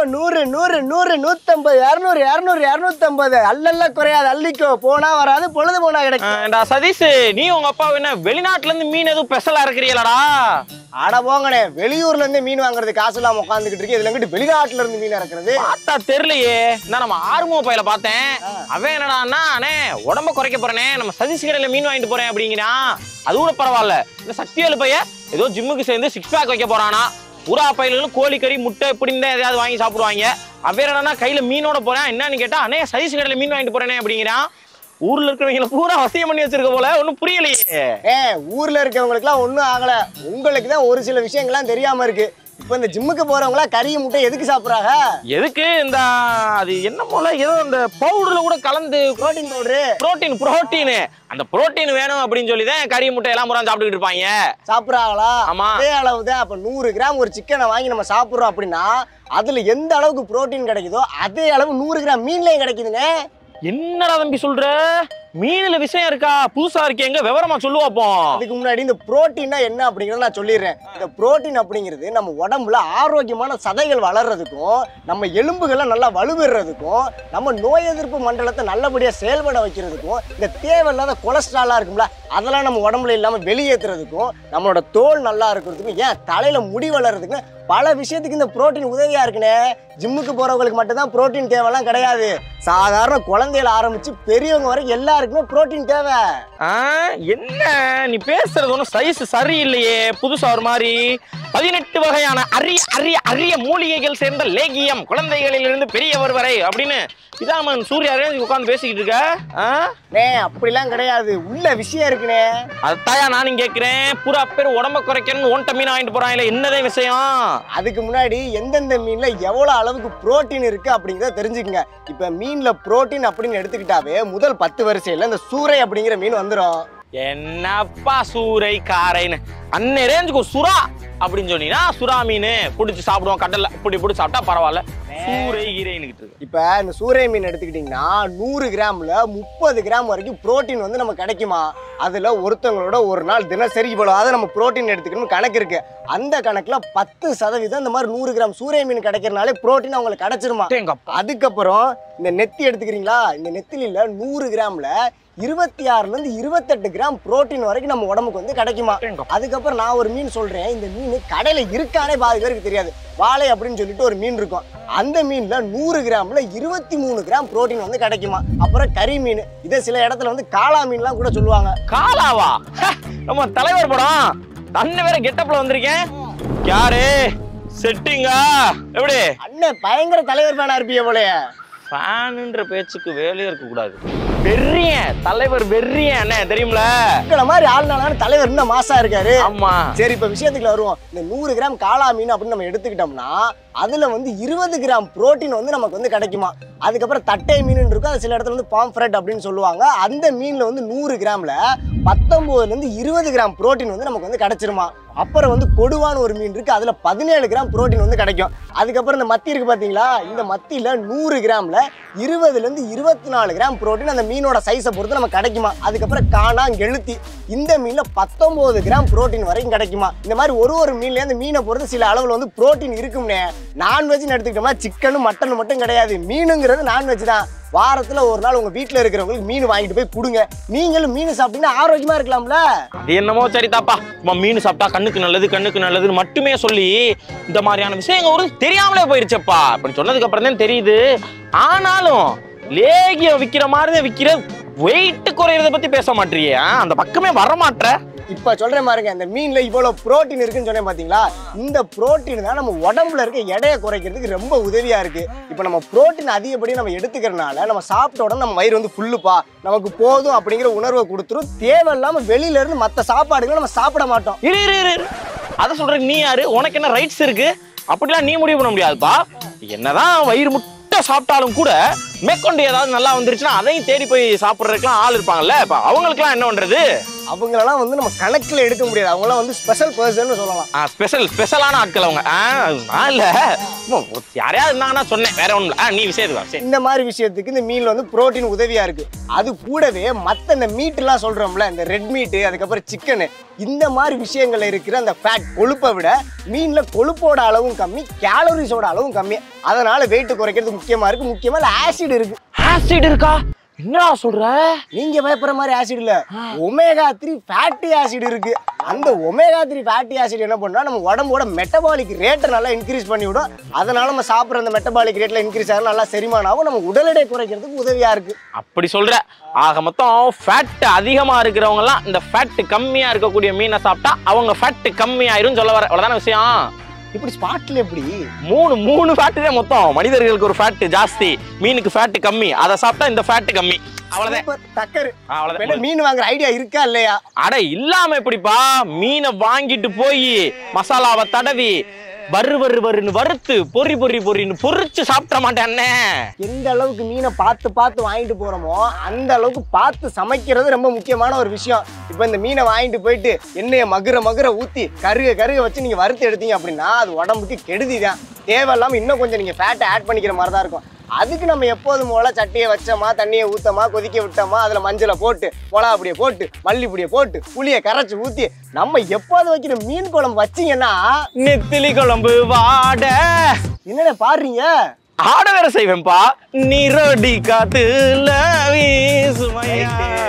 நூறு நூறு நூறு நூத்தம்பது இரநூறு இரநூறு இரநூத்தம்பது அல்லல்ல குறையாது அள்ளிக்கோ போனா வராது பொழுது போனா கிடைக்கும் ஏண்டா சதீஷ் நீ உங்க அப்பா என்ன வெளிநாட்டுல இருந்து மீன் எதுவும் ஸ்பெஷலா இருக்கிறீங்களடா அட போங்கண்ணே வெளியூர்ல இருந்து மீன் வாங்குறது காசு இல்லாம உட்காந்துக்கிட்டு இருக்கு இதுல இங்கிட்டு வெளிநாட்டுல இருந்து மீன் இறக்குறது பார்த்தா தெரியலையே நான் நம்ம ஆறுமுக பையில பார்த்தேன் அவன் என்னடான்னா அண்ணே உடம்ப குறைக்க போறேனே நம்ம சதீஷ் கடையில மீன் வாங்கிட்டு போறேன் அப்படிங்கிறான் அது கூட பரவாயில்ல இந்த சக்திவேலு பைய ஏதோ ஜிம்முக்கு சேர்ந்து சிக்ஸ் பேக் வைக்க போறானா புறா பையிலும் கோழிக்கறி முட்டை இப்படின்னு தான் எதையாவது வாங்கி சாப்பிடுவாங்க அவன் என்னன்னா கையில மீனோட போறேன் என்னன்னு கேட்டா அண்ணே சதீஷ் கடையில மீன் வாங்கிட்டு போறேனே அப்படிங்கிறான் ஊர்ல இருக்கிறவங்கள பூரா வசியம் பண்ணி வச்சிருக்க போல ஒன்றும் புரியலையே ஏ ஊர்ல இருக்கவங்களுக்குலாம் ஒண்ணும் ஆகல உங்களுக்கு தான் ஒரு சில விஷயங்கள்லாம் தெரியாம இருக்கு இப்போ இந்த ஜிம்முக்கு போறவங்களா கறி முட்டை எதுக்கு சாப்பிடுறாங்க எதுக்கு இந்த அது என்ன போல ஏதோ இந்த பவுடர்ல கூட கலந்து புரோட்டீன் பவுடரு புரோட்டீன் புரோட்டீன் அந்த புரோட்டீன் வேணும் அப்படின்னு சொல்லி தான் கறி முட்டை எல்லாம் முறை சாப்பிட்டுக்கிட்டு இருப்பாங்க சாப்பிடுறாங்களா ஆமா. அதே அளவு தான் அப்ப நூறு கிராம் ஒரு சிக்கனை வாங்கி நம்ம சாப்பிடுறோம் அப்படின்னா அதுல எந்த அளவுக்கு புரோட்டீன் கிடைக்குதோ அதே அளவு நூறு கிராம் மீன்லயும் கிடைக்குதுங்க என்னடா தம்பி சொல்ற மீன்ல விஷயம் இருக்கா புதுசா இருக்கேங்க விவரமா சொல்லுவாப்போ அதுக்கு முன்னாடி இந்த புரோட்டீன்னா என்ன அப்படிங்கறத நான் சொல்லிடுறேன் இந்த புரோட்டீன் அப்படிங்கிறது நம்ம உடம்புல ஆரோக்கியமான சதைகள் வளர்றதுக்கும் நம்ம எலும்புகளை நல்லா வலுவெறதுக்கும் நம்ம நோய் எதிர்ப்பு மண்டலத்தை நல்லபடியா செயல்பட வைக்கிறதுக்கும் இந்த தேவையில்லாத கொலஸ்ட்ராலா இருக்கும்ல அதெல்லாம் நம்ம உடம்புல இல்லாம வெளியேற்றுறதுக்கும் நம்மளோட தோல் நல்லா இருக்கிறதுக்கும் ஏன் தலையில முடி வளர்றதுக்கும் பல விஷயத்துக்கு இந்த புரோட்டீன் உதவியா இருக்குனே ஜிம்முக்கு போறவங்களுக்கு மட்டும்தான் புரோட்டீன் தேவைலாம் கிடையாது சாதாரண குழந்தையில ஆரம்பிச்சு பெரியவங்க வரைக்கும் எல்லாருக்குமே புரோட்டீன் தேவை ஆ, என்ன நீ பேசுறது ஒன்றும் சைஸ் சரியில்லையே புதுசா ஒரு மாதிரி பதினெட்டு வகையான அரிய அரிய அரிய மூலிகைகள் சேர்ந்த லேகியம் குழந்தைகளிலிருந்து பெரியவர் வரை அப்படின்னு இதாமன் சூர்யா உட்காந்து பேசிக்கிட்டு இருக்க ஆ? நே அப்படிலாம் கிடையாது உள்ள விஷயம் இருக்குனே அதாயா நானும் கேட்கிறேன் புறா பேர் உடம்ப குறைக்கணும்னு ஒன்ட்ட மீன் வாங்கிட்டு போறாங்களே என்னதே விஷயம் அதுக்கு முன்னாடி எந்தெந்த மீன்ல எவ்வளவு அளவுக்கு புரோட்டீன் இருக்கு அப்படிங்கறத தெரிஞ்சுக்கங்க இப்ப மீன்ல புரோட்டீன் அப்படின்னு எடுத்துக்கிட்டாவே முதல் பத்து வரிசையில இந்த சூறை அப்படிங்கிற மீன் வந்துடும் என்னப்பா சூறை காரைன்னு அன்னை ரேஞ்சுக்கு ஒரு சுறா அப்படின்னு சொன்னீங்கன்னா சுறா மீன் பிடிச்சி சாப்பிடுவோம் கடல்ல இப்படி இப்படி சாப்பிட்டா பரவாயில்ல சூறை கீரைன்னுகிட்டு இருக்கு இப்ப இந்த சூறை மீன் எடுத்துக்கிட்டீங்கன்னா நூறு கிராம்ல முப்பது கிராம் வரைக்கும் புரோட்டீன் வந்து நம்ம கிடைக்குமா அதுல ஒருத்தவங்களோட ஒரு நாள் தினசரி இவ்வளவு அதை நம்ம புரோட்டீன் எடுத்துக்கணும் கணக்கு இருக்கு அந்த கணக்குல பத்து சதவீதம் இந்த மாதிரி நூறு கிராம் சூறை மீன் கிடைக்கிறனாலே புரோட்டீன் அவங்களுக்கு கிடைச்சிருமா எங்கப்பா அதுக்கப்புறம் இந்த நெத்தி எடுத்துக்கிறீங்களா இந்த நெத்திலில நூறு கிராம்ல இருபத்தி ஆறுல இருந்து இருபத்தெட்டு கிராம் புரோட்டீன் வரைக்கும் நம்ம உடம்புக்கு வந்து கிடைக்குமா எங்கப்பா. அதுக்கப்புறம் நான் ஒரு மீன் சொல்றேன் இந்த மீன் கடையில இருக்கானே பாதி பேருக்கு தெரியாது வாழை அப்படின்னு சொல்லிட்டு ஒரு மீன் இருக்கும் அந்த மீன்ல நூறு கிராம்ல இருபத்தி மூணு கிராம் புரோட்டீன் வந்து கிடைக்குமா அப்புறம் கறி மீன் இதை சில இடத்துல வந்து காளா மீன்லாம் கூட சொல்லுவாங்க காலாவா ஹ, நம்ம தலைவர் படம் தன்னை வேற கெட்டப்ல வந்திருக்கேன் யாரு செட்டிங்கா எப்படி அண்ணன் பயங்கர தலைவர் ஃபேனா இருப்பீங்க போலயே ஃபேனுன்ற பேச்சுக்கு வேலையே இருக்க கூடாது வெறியன் தலைவர் வெறியன் அண்ணே தெரியும்ல உங்களை மாதிரி ஆள்னாலும் தலைவர் இன்னும் மாசா இருக்காரு ஆமா சரி இப்ப விஷயத்துக்குள்ள வருவோம் இந்த நூறு கிராம் காளா மீன் அப்படின்னு நம்ம எடுத்துக்கிட்டோம்னா அதுல வந்து இருபது கிராம் புரோட்டீன் வந்து நமக்கு வந்து கிடைக்குமா அதுக்கப்புறம் தட்டை மீன் இருக்கும் அது சில இடத்துல வந்து பாம்ஃப்ரெட் அப்படின்னு சொல்லுவாங்க அந்த மீன்ல வந்து நூறு கிராம்ல பத்தொன்பதுல இருந்து இருபது கிராம் புரோட்டீன் வந்து நமக்கு வந்து கிடைச்சிருமா அப்புறம் வந்து கொடுவான்னு ஒரு மீன் இருக்கு அதுல பதினேழு கிராம் புரோட்டீன் வந்து கிடைக்கும் அதுக்கப்புறம் இந்த மத்தி இருக்கு பாத்தீங்களா இந்த மத்தியில நூறு கிராம்ல இருபதுல இருந்து இருபத்தி நாலு கிராம் புரோட்டீன் அந்த மீனோட சைஸை பொறுத்து நமக்கு கிடைக்குமா அதுக்கப்புறம் காணா கெளுத்தி இந்த மீன்ல பத்தொன்பது கிராம் புரோட்டீன் வரைக்கும் கிடைக்குமா இந்த மாதிரி ஒரு ஒரு மீன்ல அந்த மீனை பொறுத்து சில அளவுல வந்து புரோட்டீன் இருக்கும்னே நான்வெஜ்னு எடுத்துக்கிட்டோம்னா சிக்கனும் மட்டன் மட்டும் கிடையாது மீனுங்கிறது நான்வெஜ் தான் வாரத்துல ஒரு நாள் உங்க வீட்ல இருக்கிறவங்களுக்கு மீன் வாங்கிட்டு போய் கொடுங்க நீங்களும் மீன் சாப்பிட்டீங்கன்னா ஆரோக்கியமா இருக்கலாம்ல அது என்னமோ சரிதாப்பா சும்மா மீன் சாப்பிட்டா கண்ணுக்கு நல்லது கண்ணுக்கு நல்லதுன்னு மட்டுமே சொல்லி இந்த மாதிரியான விஷயங்கள் ஒரு தெரியாமலே போயிருச்சப்பா அப்படின்னு சொன்னதுக்கு அப்புறம் தான் தெரியுது ஆனாலும் லேகியம் விக்கிற மாதிரி தான் விக்கிற வெயிட் குறையறத பத்தி பேச மாட்டீங்க அந்த பக்கமே வர மாட்ற இப்ப சொல்றேன் பாருங்க இந்த மீன்ல இவ்வளவு புரோட்டீன் இருக்குன்னு சொன்னேன் பாத்தீங்களா இந்த புரோட்டீன் தான் நம்ம உடம்புல இருக்க எடையை குறைக்கிறதுக்கு ரொம்ப உதவியா இருக்கு இப்ப நம்ம புரோட்டீன் அதிகப்படி நம்ம எடுத்துக்கிறனால நம்ம சாப்பிட்ட உடனே நம்ம வயிறு வந்து ஃபுல்லுப்பா நமக்கு போதும் அப்படிங்கிற உணர்வை கொடுத்துரும் தேவையில்லாம வெளியில இருந்து மத்த சாப்பாடுகளை நம்ம சாப்பிட மாட்டோம் இரு இரு இரு, இரு அதை சொல்ற நீ யாரு உனக்கு என்ன ரைட்ஸ் இருக்கு அப்படிலாம் நீ முடிவு பண்ண முடியாதுப்பா என்னதான் வயிறு முட்டை சாப்பிட்டாலும் கூட மேற்கொண்டு ஏதாவது நல்லா வந்துருச்சுன்னா அதையும் தேடி போய் சாப்பிட்றதுக்குலாம் ஆள் இருப்பாங்கல்ல இப்ப அவங்களுக்குலாம் என்ன பண்றது அவங்களெல்லாம் வந்து நம்ம கணக்கில் எடுக்க முடியாது அவங்களாம் வந்து ஸ்பெஷல் பர்சன் சொல்லலாம் ஸ்பெஷல் ஸ்பெஷலான ஆட்கள் அவங்க ஆ, நான் இல்ல சும்மா ஒரு- யாரையாவது இருந்தாங்கன்னா சொன்னேன் வேற ஒண்ணும் இல்ல ஆ, நீ விஷயத்துக்கு வா, சரி இந்த மாதிரி விஷயத்துக்கு இந்த மீன்ல வந்து புரோட்டீன் உதவியா இருக்கு அது கூடவே மத்த இந்த மீட்லாம் சொல்றோம்ல இந்த ரெட் மீட் அதுக்கப்புறம் சிக்கனு இந்த மாதிரி விஷயங்கள்ல இருக்கிற அந்த ஃபேட் கொழுப்பை விட மீன்ல கொழுப்போட அளவும் கம்மி கேலரிஸோட அளவும் கம்மி அதனால வெயிட் குறைக்கிறது முக்கியமா இருக்கு முக்கியமா ஆசிட் இருக்கு ஆசிட் இருக்கா என்னடா சொல்ற நீங்க பயப்படுற மாதிரி ஆசிட் இல்ல ஒமேகா த்ரீ ஃபேட்டி ஆசிட் இருக்கு அந்த ஒமேகா த்ரீ ஃபேட்டி ஆசிட் என்ன பண்ணா நம்ம உடம்போட மெட்டபாலிக் ரேட்டை நல்லா இன்க்ரீஸ் பண்ணி விடும் அதனால நம்ம சாப்பிட்ற அந்த மெட்டபாலிக் ரேட்ல இன்க்ரீஸ் ஆகும் நல்லா செரிமானம் ஆகும் நம்ம உடல் எடை குறைக்கிறதுக்கு உதவியா இருக்கு அப்படி சொல்ற ஆக மொத்தம் ஃபேட் அதிகமா இருக்கிறவங்க எல்லாம் இந்த ஃபேட் கம்மியா இருக்கக்கூடிய மீனை சாப்பிட்டா அவங்க ஃபேட் கம்மியாயிரும் சொல்ல வர அவ்வளவுதான விஷயம் இப்படி ஸ்பாட்ல எப்படி மூணு மூணு ஃபேட்டு தான் மொத்தம் மனிதர்களுக்கு ஒரு ஃபேட் ஜாஸ்தி மீனுக்கு ஃபேட் கம்மி அதை சாப்பிட்டா இந்த ஃபேட் கம்மி அவ்வளவுதான் சூப்பர், டக்கரு ஆ, அவ்வளவுதான் இப்ப என்ன மீன் வாங்குற ஐடியா இருக்கா இல்லையா அட இல்லாம எப்படிப்பா மீனை வாங்கிட்டு போய் மசாலாவை தடவி வறு வறு வறுன்னு வறுத்து பொறி பொறி பொறின்னு பொரிச்சு சாப்பிட மாட்டேன்னே எந்த அளவுக்கு மீனை பார்த்து பார்த்து வாங்கிட்டு போறோமோ அந்த அளவுக்கு பார்த்து சமைக்கிறது ரொம்ப முக்கியமான ஒரு விஷயம் இப்போ இந்த மீனை வாங்கிட்டு போயிட்டு எண்ணெயை மகுர மகுர ஊத்தி கருக கருக வச்சு நீங்க வறுத்து எடுத்தீங்க அப்படின்னா அது உடம்புக்கு கெடுதி தான் தேவையில்லாம இன்னும் கொஞ்சம் நீங்க ஃபேட்டை ஆட் பண்ணிக்கிற மாதிரி தான் இருக்கும் அதுக்கு நம்ம எப்போதும் போல சட்டியை வச்சோமா தண்ணியை ஊத்தமா கொதிக்க விட்டோமா அதுல மஞ்சளை போட்டு மிளகா பொடியை போட்டு மல்லிப்பொடியை போட்டு புளியை கரைச்சி ஊத்தி நம்ம எப்போது வைக்கிற மீன் குழம்பு வச்சீங்கன்னா நெத்திலி குழம்பு வாட என்னென்ன பாடுறீங்க ஆட வேற செய்வேன்பா நீரோடி காத்துல வீசுமையா